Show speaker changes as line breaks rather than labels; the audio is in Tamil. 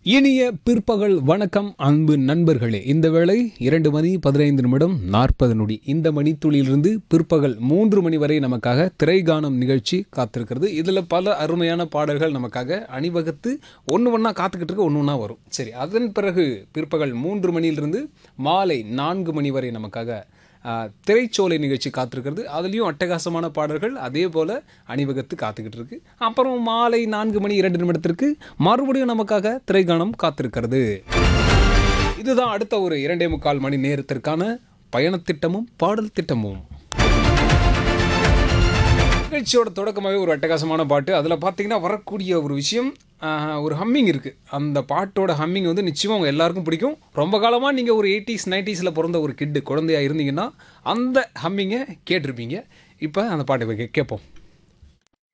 இனிய பிற்பகல் வணக்கம் அன்பு நண்பர்களே இந்த வேளை இரண்டு மணி பதினைந்து நிமிடம் நாற்பது நொடி இந்த மணித்துளியிலிருந்து பிற்பகல் மூன்று மணி வரை நமக்காக திரைகானம் நிகழ்ச்சி காத்திருக்கிறது இதில் பல அருமையான பாடல்கள் நமக்காக அணிவகுத்து ஒன்று ஒன்றா காத்துக்கிட்டு இருக்க ஒன்று ஒன்றா வரும் சரி அதன் பிறகு பிற்பகல் மூன்று மணியிலிருந்து மாலை நான்கு மணி வரை நமக்காக ஆ, திரைச்சோலை நிகழ்ச்சி காத்திருக்கிறது அதுலேயும் அட்டகாசமான பாடல்கள் அதே போல் அணிவகுத்து காத்துக்கிட்டு இருக்கு அப்புறம் மாலை நான்கு மணி இரண்டு நிமிடத்திற்கு மறுபடியும் நமக்காக திரைக்காணம் காத்திருக்கிறது இதுதான் அடுத்த ஒரு இரண்டே முக்கால் மணி நேரத்திற்கான பயணத்திட்டமும் பாடல் திட்டமும் நிகழ்ச்சியோட தொடக்கமாகவே ஒரு அட்டகாசமான பாட்டு அதில் பார்த்தீங்கன்னா வரக்கூடிய ஒரு விஷயம் ஆஹ், ஒரு ஹம்மிங் இருக்குது அந்த பாட்டோட ஹம்மிங் வந்து நிச்சயமாக உங்கள் எல்லாருக்கும் பிடிக்கும் ரொம்ப காலமாக நீங்கள் ஒரு எயிட்டிஸ் நைன்ட்டீஸில் பிறந்த ஒரு கிட்டு குழந்தையா இருந்தீங்கன்னா அந்த ஹம்மிங்கை கேட்டிருப்பீங்க இப்போ அந்த பாட்டை கே- கேட்போம்